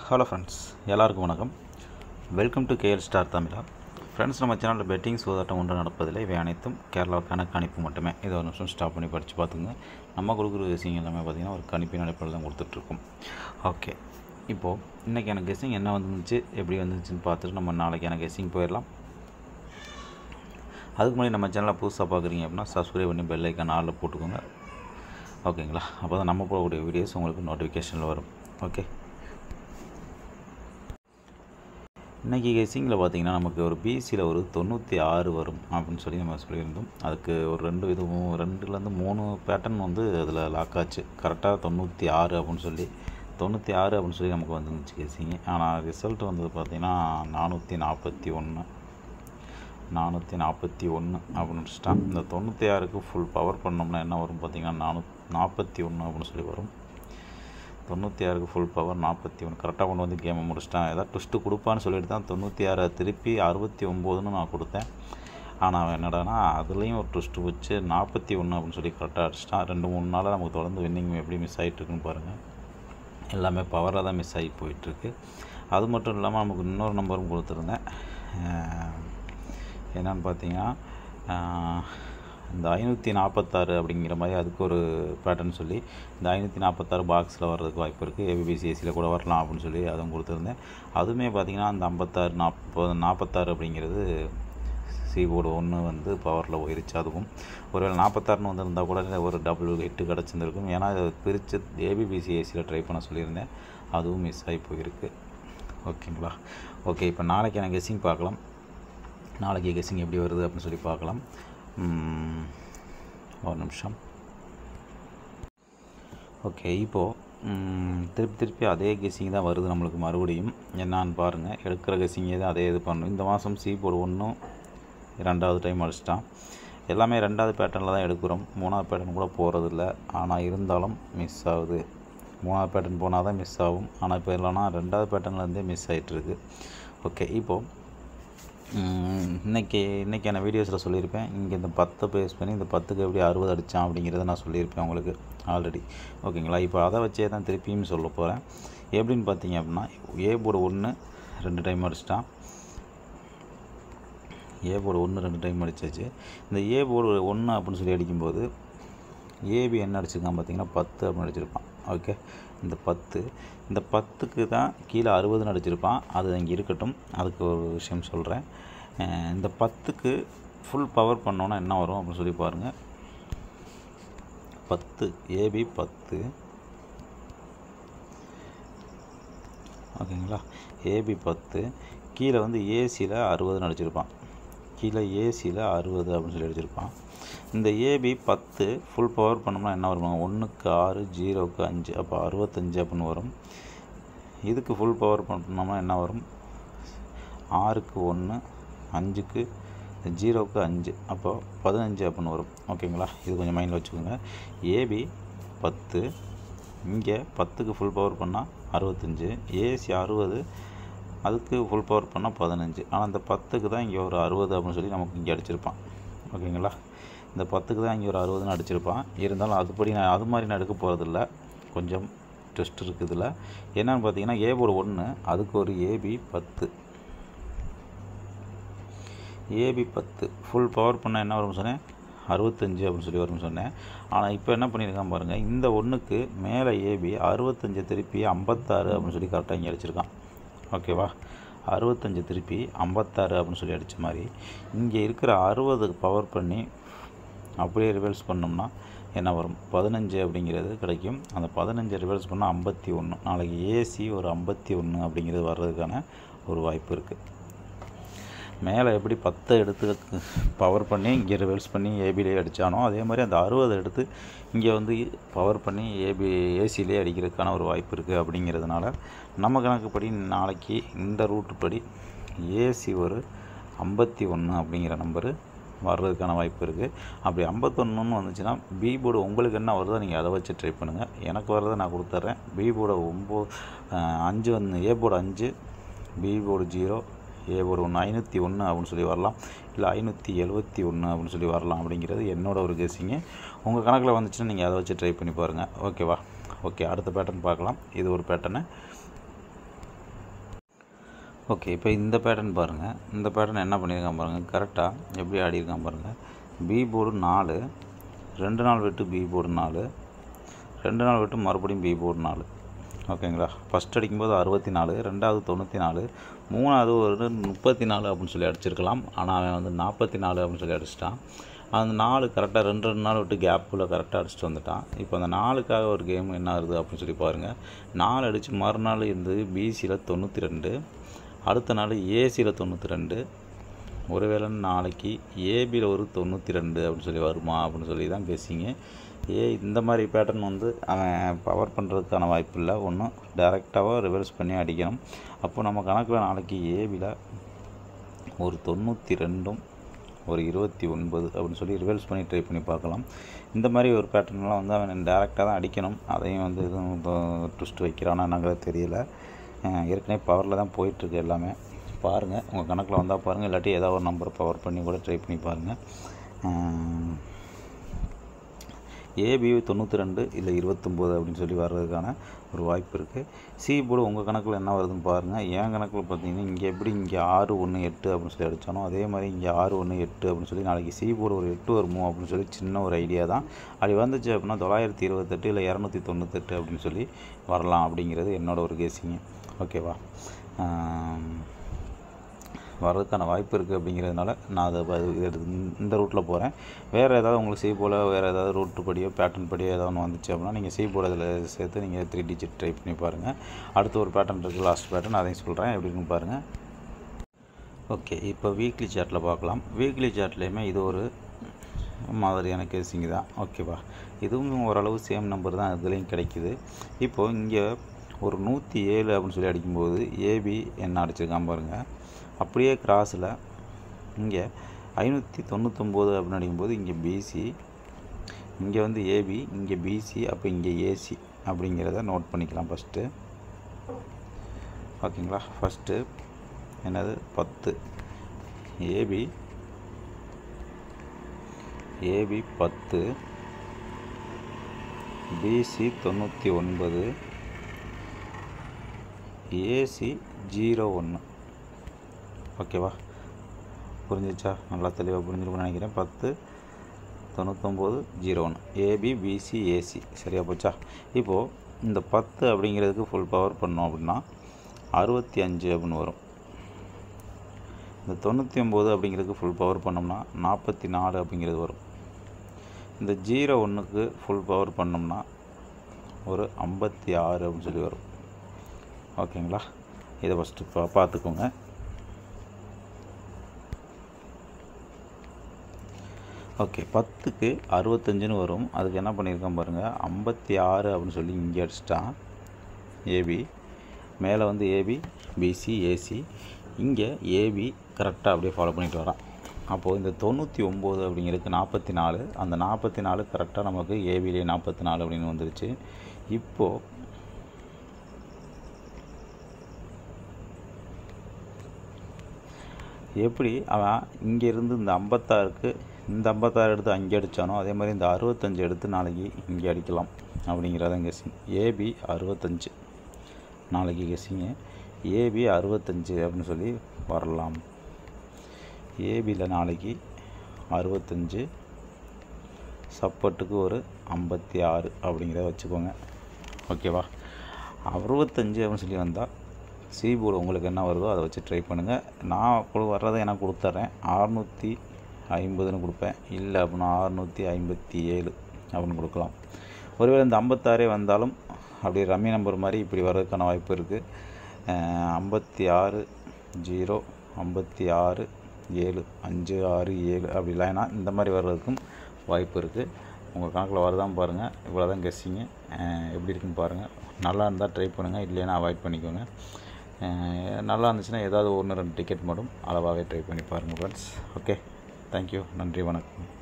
hello friends எல்லாருக்கும் வணக்கம் welcome to KL star தமிழா ஃப்ரெண்ட்ஸ் நம்ம சேனலில் பெட்டிங் சூதாட்டம் ஒன்று நடப்பதில்லை இவை அனைத்தும் கேரளாவுக்கான கணிப்பு மட்டுமே இதை ஒரு நிமிஷம் ஸ்டாப் பண்ணி படித்து பார்த்துங்க நம்ம கொடுக்குற விஷயம் எல்லாமே பார்த்திங்கன்னா ஒரு கணிப்பின் அடிப்படையில் தான் கொடுத்துட்ருக்கோம் ஓகே இப்போது இன்றைக்கி எனக்கு கெஸ்ஸிங் என்ன வந்துச்சு எப்படி வந்துச்சுன்னு பார்த்துட்டு நம்ம நாளைக்கு எனக்கு கெஸ்ஸிங் போயிடலாம் அதுக்கு முன்னாடி நம்ம சேனலை புதுசாக பார்க்குறீங்க அப்படின்னா சப்ஸ்கிரைப் பண்ணி பெல் ஐக்கான் ஆளில் போட்டுக்கோங்க ஓகேங்களா அப்போ தான் நம்ம போடக்கூடிய வீடியோஸ் உங்களுக்கு நோட்டிஃபிகேஷனில் வரும் ஓகே இன்றைக்கி கெஸிங்கில் பார்த்தீங்கன்னா நமக்கு ஒரு பிசியில் ஒரு தொண்ணூற்றி ஆறு வரும் அப்படின்னு சொல்லி நம்ம சொல்லியிருந்தோம் அதுக்கு ஒரு ரெண்டு விதமும் ரெண்டுலேருந்து மூணு பேட்டர்ன் வந்து அதில் லாக் ஆச்சு கரெக்டாக தொண்ணூற்றி ஆறு அப்படின்னு சொல்லி தொண்ணூற்றி ஆறு அப்படின்னு சொல்லி நமக்கு வந்துருந்துச்சு கெஸிங்கு ஆனால் ரிசல்ட் வந்தது பார்த்திங்கன்னா நானூற்றி நாற்பத்தி ஒன்று நானூற்றி நாற்பத்தி ஒன்று அப்படின்னு வச்சுட்டான் இந்த தொண்ணூற்றி ஆறுக்கு ஃபுல் பவர் பண்ணோம்னா என்ன வரும் பார்த்திங்கன்னா நானூ நாற்பத்தி ஒன்று அப்படின்னு சொல்லி வரும் தொண்ணூற்றி ஆறுக்கு ஃபுல் பவர் நாற்பத்தி ஒன்று கரெக்டாக கொண்டு வந்து கேமை முடிச்சிட்டான் ஏதாவது ட்விஸ்ட்டு கொடுப்பான்னு சொல்லிட்டு தான் தொண்ணூற்றி ஆறை திருப்பி அறுபத்தி ஒம்போதுன்னு நான் கொடுத்தேன் ஆனால் அவன் என்னடானா அதுலேயும் ஒரு ட்விஸ்ட்டு வச்சு நாற்பத்தி ஒன்று அப்படின்னு சொல்லி கரெக்டாக அடிச்சிட்டான் ரெண்டு மூணு நாளாக நமக்கு தொடர்ந்து வின்னிங் எப்படி மிஸ் ஆகிட்டுருக்குன்னு பாருங்கள் எல்லாமே பவராக தான் மிஸ் ஆகி போயிட்டுருக்கு அது மட்டும் இல்லாமல் நமக்கு இன்னொரு நம்பரும் கொடுத்துருந்தேன் என்னன்னு பார்த்தீங்கன்னா இந்த ஐநூற்றி நாற்பத்தாறு அப்படிங்கிற மாதிரி அதுக்கு ஒரு பேட்டர்ன் சொல்லி இந்த ஐநூற்றி நாற்பத்தாறு பாக்ஸில் வர்றதுக்கு வாய்ப்பு இருக்குது ஏபிபிசிஎஸ்சியில் கூட வரலாம் அப்படின்னு சொல்லி அதுவும் கொடுத்துருந்தேன் அதுவுமே பார்த்திங்கன்னா அந்த ஐம்பத்தாறு நாற்பது நாற்பத்தாறு அப்படிங்கிறது சீபோர்டு ஒன்று வந்து பவரில் போயிருச்சு அதுவும் ஒருவேளை நாற்பத்தாறுன்னு வந்திருந்தால் கூட ஒரு டபுள் எட்டு கிடச்சிருந்துருக்கும் ஏன்னா இதை பிரித்து ஏபிபிசிஎஸ்சியில் ட்ரை பண்ண சொல்லியிருந்தேன் அதுவும் மிஸ் ஆகி போயிருக்கு ஓகேங்களா ஓகே இப்போ நாளைக்கு எனக்கு கெஸ்ஸிங் பார்க்கலாம் நாளைக்கு கெஸ்ஸிங் எப்படி வருது அப்படின்னு சொல்லி பார்க்கலாம் ஒரு நிமிஷம் ஓகே இப்போது திருப்பி திருப்பி அதே கெஸ்ஸிங் தான் வருது நம்மளுக்கு மறுபடியும் என்னான்னு பாருங்கள் எடுக்கிற கெஸ்ஸிங்கே தான் அதே இது பண்ணணும் இந்த மாதம் சி போர்டு ஒன்றும் ரெண்டாவது டைம் அடிச்சிட்டான் எல்லாமே ரெண்டாவது பேட்டர்னில் தான் எடுக்கிறோம் மூணாவது பேட்டர்ன் கூட போகிறதில்ல ஆனால் இருந்தாலும் மிஸ் ஆகுது மூணாவது பேட்டர்ன் போனால் தான் மிஸ் ஆகும் ஆனால் இப்போ இல்லைனா ரெண்டாவது பேட்டர்ன்லேருந்தே மிஸ் ஆகிட்டுருக்கு ஓகே இப்போது இன்றைக்கி இன்றைக்கான வீடியோஸில் சொல்லியிருப்பேன் இங்கே இந்த பத்தை பேஸ் பண்ணி இந்த பத்துக்கு எப்படி அறுபது அடித்தான் அப்படிங்கிறத நான் சொல்லியிருப்பேன் உங்களுக்கு ஆல்ரெடி ஓகேங்களா இப்போ அதை வச்சே தான் திருப்பியும் சொல்ல போகிறேன் எப்படின்னு பார்த்தீங்க அப்படின்னா ஏ போர்டு ஒன்று ரெண்டு டைம் அடிச்சிட்டான் ஏ போர்டு ஒன்று ரெண்டு டைம் அடித்தாச்சு இந்த ஏ போர்டு ஒன்று அப்படின்னு சொல்லி அடிக்கும்போது ஏபி என்ன அடிச்சிருக்கான் பார்த்தீங்கன்னா பத்து அப்படின்னு அடிச்சிருப்பான் ஓகே இந்த பத்து இந்த பத்துக்கு தான் கீழே அறுபதுன்னு அடிச்சிருப்பான் அது இங்கே இருக்கட்டும் அதுக்கு ஒரு விஷயம் சொல்கிறேன் இந்த பத்துக்கு ஃபுல் பவர் பண்ணோன்னா என்ன வரும் அப்படின்னு சொல்லி பாருங்கள் பத்து ஏபி பத்து ஓகேங்களா ஏபி பத்து கீழே வந்து ஏசியில் அறுபதுன்னு அடிச்சிருப்பான் கீழே ஏசியில் அறுபது அப்படின்னு சொல்லி அடிச்சிருப்பான் இந்த ஏபி பத்து ஃபுல் பவர் பண்ணோம்னா என்ன வரும் ஒன்றுக்கு ஆறு ஜீரோவுக்கு அஞ்சு அப்போ அறுபத்தஞ்சு அப்படின்னு வரும் இதுக்கு ஃபுல் பவர் பண்ணோம்னா என்ன வரும் ஆறுக்கு ஒன்று அஞ்சுக்கு ஜீரோவுக்கு அஞ்சு அப்போ பதினஞ்சு அப்படின்னு வரும் ஓகேங்களா இது கொஞ்சம் மைண்டில் வச்சுக்கோங்க ஏபி பத்து இங்கே பத்துக்கு ஃபுல் பவர் பண்ணால் அறுபத்தஞ்சு ஏசி அறுபது அதுக்கு ஃபுல் பவர் பண்ணால் பதினஞ்சு ஆனால் இந்த பத்துக்கு தான் இங்கே ஒரு அறுபது அப்படின்னு சொல்லி நமக்கு இங்கே அடிச்சிருப்பான் ஓகேங்களா இந்த பத்துக்கு தான் இங்கே ஒரு அறுபதுன்னு அடிச்சிருப்பான் இருந்தாலும் அதுபடி நான் அது மாதிரி நான் எடுக்க போகிறதில்ல கொஞ்சம் ட்விஸ்ட் இருக்குதுல என்னென்னு பார்த்தீங்கன்னா ஏ போர்டு ஒன்று அதுக்கு ஒரு ஏபி பத்து ஏபி பத்து ஃபுல் பவர் பண்ணால் என்ன வரும்னு சொன்னேன் அறுபத்தஞ்சு அப்படின்னு சொல்லி வரும்னு சொன்னேன் ஆனால் இப்போ என்ன பண்ணியிருக்கான் பாருங்கள் இந்த ஒன்றுக்கு மேலே ஏபி அறுபத்தஞ்சு திருப்பி ஐம்பத்தாறு அப்படின்னு சொல்லி கரெக்டாக இங்கே அடிச்சிருக்கான் ஓகேவா அறுபத்தஞ்சு திருப்பி ஐம்பத்தாறு அப்படின்னு சொல்லி அடித்த மாதிரி இங்கே இருக்கிற அறுபது பவர் பண்ணி அப்படியே ரிவர்ஸ் பண்ணோம்னா என்ன வரும் பதினஞ்சு அப்படிங்கிறது கிடைக்கும் அந்த பதினஞ்சு ரிவர்ஸ் பண்ணால் ஐம்பத்தி ஒன்று நாளைக்கு ஏசி ஒரு ஐம்பத்தி ஒன்று அப்படிங்கிறது வர்றதுக்கான ஒரு வாய்ப்பு இருக்குது மேலே எப்படி பத்தை எடுத்து பவர் பண்ணி இங்கே ரிவர்ஸ் பண்ணி ஏபிலே அடித்தானோ அதே மாதிரி அந்த அறுபதை எடுத்து இங்கே வந்து பவர் பண்ணி ஏபி ஏசிலே அடிக்கிறதுக்கான ஒரு வாய்ப்பு இருக்குது அப்படிங்கிறதுனால நம்ம கணக்குப்படி நாளைக்கு இந்த ரூட்டு படி ஏசி ஒரு ஐம்பத்தி ஒன்று அப்படிங்கிற நம்பரு வர்றதுக்கான வாய்ப்பு இருக்குது அப்படி ஐம்பத்தொன்றுன்னு வந்துச்சுன்னா பி போர்டு உங்களுக்கு என்ன வருதோ நீங்கள் அதை வச்சு ட்ரை பண்ணுங்கள் எனக்கு வர்றதை நான் கொடுத்துட்றேன் பி போர்டு ஒம்பது அஞ்சு வந்து ஏ போர்டு அஞ்சு B board zero A board ஒன்று ஐநூற்றி ஒன்று அப்படின்னு சொல்லி வரலாம் இல்லை ஐநூற்றி எழுபத்தி ஒன்று அப்படின்னு சொல்லி வரலாம் அப்படிங்கிறது என்னோட ஒரு கெஸிங்கு உங்கள் கணக்கில் வந்துச்சுன்னா நீங்கள் அதை வச்சு ட்ரை பண்ணி பாருங்கள் ஓகேவா ஓகே அடுத்த பேட்டர்ன் பார்க்கலாம் இது ஒரு பேட்டர்னு ஓகே இப்போ இந்த பேட்டர்ன் பாருங்கள் இந்த பேட்டர்ன் என்ன பண்ணியிருக்கான் பாருங்கள் கரெக்டாக எப்படி ஆடியிருக்கான் பாருங்கள் பி போர்டு நாலு ரெண்டு நாள் விட்டு பி போர்டு நாலு ரெண்டு நாள் விட்டு மறுபடியும் பி போர்டு நாலு ஓகேங்களா ஃபஸ்ட் அடிக்கும்போது அறுபத்தி நாலு ரெண்டாவது தொண்ணூற்றி நாலு மூணாவது ஒரு முப்பத்தி நாலு அப்படின்னு சொல்லி அடிச்சிருக்கலாம் ஆனால் அவன் வந்து நாற்பத்தி நாலு அப்படின்னு சொல்லி அடிச்சிட்டான் அந்த நாலு கரெக்டாக ரெண்டு ரெண்டு நாள் விட்டு கேப்பில் கரெக்டாக அடிச்சிட்டு வந்துட்டான் இப்போ அந்த நாலுக்காக ஒரு கேம் என்ன ஆகுது அப்படின்னு சொல்லி பாருங்கள் நாலு அடித்து மறுநாள் இருந்தது பிசியில் தொண்ணூற்றி ரெண்டு அடுத்த நாள் ஏசியில் தொண்ணூற்றி ரெண்டு ஒருவேளை நாளைக்கு ஏபியில் ஒரு தொண்ணூற்றி ரெண்டு அப்படின்னு சொல்லி வருமா அப்படின்னு சொல்லி தான் பேசிங்க ஏ இந்த மாதிரி பேட்டர்ன் வந்து அவன் பவர் பண்ணுறதுக்கான வாய்ப்பு இல்லை ஒன்றும் டேரெக்டாக ரிவர்ஸ் பண்ணி அடிக்கணும் அப்போ நம்ம கணக்கில் நாளைக்கு ஏபியில் ஒரு தொண்ணூற்றி ரெண்டும் ஒரு இருபத்தி ஒன்பது அப்படின்னு சொல்லி ரிவர்ஸ் பண்ணி ட்ரை பண்ணி பார்க்கலாம் இந்த மாதிரி ஒரு பேட்டர்ன்லாம் வந்து அவன் டேரெக்டாக தான் அடிக்கணும் அதையும் வந்து எதுவும் ட்விஸ்ட் வைக்கிறானா என்னங்கிறது தெரியல அஹ் ஏற்கனவே பவரில் தான் போயிட்டுருக்கு எல்லாமே பாருங்கள் உங்கள் கணக்கில் வந்தால் பாருங்கள் இல்லாட்டி ஏதாவது ஒரு நம்பர் பவர் பண்ணி கூட ட்ரை பண்ணி பாருங்கள் ஏபி தொண்ணூற்றி ரெண்டு இல்லை இருபத்தொம்போது அப்படின்னு சொல்லி வர்றதுக்கான ஒரு வாய்ப்பு இருக்குது சி போர்டு உங்கள் கணக்கில் என்ன வருதுன்னு பாருங்கள் என் கணக்கில் பார்த்தீங்கன்னா இங்கே எப்படி இங்கே ஆறு ஒன்று எட்டு அப்படின்னு சொல்லி அடித்தானோ அதே மாதிரி இங்கே ஆறு ஒன்று எட்டு அப்படின்னு சொல்லி நாளைக்கு சி போர்டு ஒரு எட்டு வருமோ அப்படின்னு சொல்லி சின்ன ஒரு ஐடியா தான் அப்படி வந்துச்சு அப்படின்னா தொள்ளாயிரத்தி இருபத்தெட்டு இல்லை இரநூத்தி தொண்ணூத்தெட்டு அப்படின்னு சொல்லி வரலாம் அப்படிங்கிறது என்னோட ஒரு கேசிங்க ஓகேவா வர்றதுக்கான வாய்ப்பு இருக்குது அப்படிங்கிறதுனால நான் அதை ப- இது எடுத்து- இந்த ரூட்டில் போகிறேன் வேறு ஏதாவது உங்களுக்கு சி போல் வேறு ஏதாவது ரூட்டு படியோ பேட்டர்ன் படியோ ஏதாவது ஒன்று வந்துச்சு அப்படின்னா நீங்கள் சி போர்டு அதில் சேர்த்து நீங்கள் த்ரீ டிஜிட் ட்ரை பண்ணி பாருங்கள் அடுத்து ஒரு பேட்டர்ன் இருக்குது லாஸ்ட் பேட்டர்ன் அதையும் சொல்கிறேன் எப்படின்னு பாருங்கள் ஓகே இப்போ வீக்லி சார்ட்டில் பார்க்கலாம் வீக்லி சார்ட்லேயுமே இது ஒரு மாதிரியான கேசிங் தான் ஓகேவா இதுவும் ஓரளவு சேம் நம்பர் தான் இதுலேயும் கிடைக்குது இப்போது இங்கே ஒரு நூற்றி ஏழு அப்படின்னு சொல்லி அடிக்கும்போது ஏபி என்ன அடிச்சிருக்கான் பாருங்கள் அப்படியே கிராஸில் இங்கே ஐநூற்றி தொண்ணூத்தொம்போது அப்படின்னு அடிக்கும்போது இங்கே பிசி இங்கே வந்து ஏபி இங்கே பிசி அப்போ இங்கே ஏசி அப்படிங்கிறத நோட் பண்ணிக்கலாம் ஃபஸ்ட்டு ஓகேங்களா ஃபஸ்ட்டு என்னது பத்து ஏபி ஏபி பத்து பிசி தொண்ணூற்றி ஒன்பது ஏசி ஜீரோ ஒன்று ஓகேவா புரிஞ்சிச்சா நல்லா தெளிவாக புரிஞ்சிருக்கும்னு நினைக்கிறேன் பத்து தொண்ணூத்தொம்பது ஜீரோ ஒன்று ஏபி பிசி ஏசி சரியா போச்சா இப்போது இந்த பத்து அப்படிங்கிறதுக்கு ஃபுல் பவர் பண்ணோம் அப்படின்னா அறுபத்தி அஞ்சு அப்படின்னு வரும் இந்த தொண்ணூற்றி ஒம்பது அப்படிங்கிறதுக்கு ஃபுல் பவர் பண்ணோம்னா நாற்பத்தி நாலு அப்படிங்கிறது வரும் இந்த ஜீரோ ஒன்றுக்கு ஃபுல் பவர் பண்ணோம்னா ஒரு ஐம்பத்தி ஆறு அப்படின்னு சொல்லி வரும் ஓகேங்களா இதை ஃபஸ்ட்டு பா பார்த்துக்கோங்க ஓகே பத்துக்கு அறுபத்தஞ்சுன்னு வரும் அதுக்கு என்ன பண்ணியிருக்கேன் பாருங்கள் ஐம்பத்தி ஆறு அப்படின்னு சொல்லி இங்கே அடிச்சிட்டான் ஏபி மேலே வந்து ஏபி பிசி ஏசி இங்கே ஏபி கரெக்டாக அப்படியே ஃபாலோ பண்ணிட்டு வரான் அப்போது இந்த தொண்ணூற்றி ஒம்பது அப்படிங்கிறதுக்கு நாற்பத்தி நாலு அந்த நாற்பத்தி நாலு கரெக்டாக நமக்கு ஏபிலே நாற்பத்தி நாலு அப்படின்னு வந்துருச்சு இப்போது எப்படி அவன் இங்கேருந்து இந்த ஐம்பத்தாறுக்கு இந்த ஐம்பத்தாறு எடுத்து அங்கே அடித்தானோ அதே மாதிரி இந்த அறுபத்தஞ்சு எடுத்து நாளைக்கு இங்கே அடிக்கலாம் அப்படிங்கிறதான் கெஸ்ஸிங் ஏபி அறுபத்தஞ்சு நாளைக்கு கெஸ்ஸிங்க ஏபி அறுபத்தஞ்சு அப்படின்னு சொல்லி வரலாம் ஏபியில் நாளைக்கு அறுபத்தஞ்சு சப்போர்ட்டுக்கு ஒரு ஐம்பத்தி ஆறு அப்படிங்கிறத வச்சுக்கோங்க ஓகேவா அறுபத்தஞ்சு அப்படின்னு சொல்லி வந்தால் சி போர்டு உங்களுக்கு என்ன வருதோ அதை வச்சு ட்ரை பண்ணுங்கள் நான் கொடு வர்றதை எனக்கு கொடுத்துட்றேன் அறுநூற்றி ஐம்பதுன்னு கொடுப்பேன் இல்லை அப்படின்னா அறுநூற்றி ஐம்பத்தி ஏழு அப்படின்னு கொடுக்கலாம் ஒருவேளை இந்த ஐம்பத்தாறே வந்தாலும் அப்படியே ரம்மி நம்பர் மாதிரி இப்படி வர்றதுக்கான வாய்ப்பு இருக்குது ஐம்பத்தி ஆறு ஜீரோ ஐம்பத்தி ஆறு ஏழு அஞ்சு ஆறு ஏழு அப்படி இல்லைன்னா இந்த மாதிரி வர்றதுக்கும் வாய்ப்பு இருக்குது உங்கள் கணக்கில் வருதான்னு பாருங்கள் இவ்வளோ தான் கெஸ்ஸிங்க எப்படி இருக்குன்னு பாருங்கள் நல்லா இருந்தால் ட்ரை பண்ணுங்கள் இல்லைன்னா அவாய்ட் பண்ணிக்கோங்க அஹ் நல்லா இருந்துச்சுன்னா ஏதாவது ஒன்று ரெண்டு டிக்கெட் மட்டும் அளவாகவே ட்ரை பண்ணி பாருங்கள் ஃப்ரெண்ட்ஸ் ஓகே தேங்க்யூ நன்றி வணக்கம்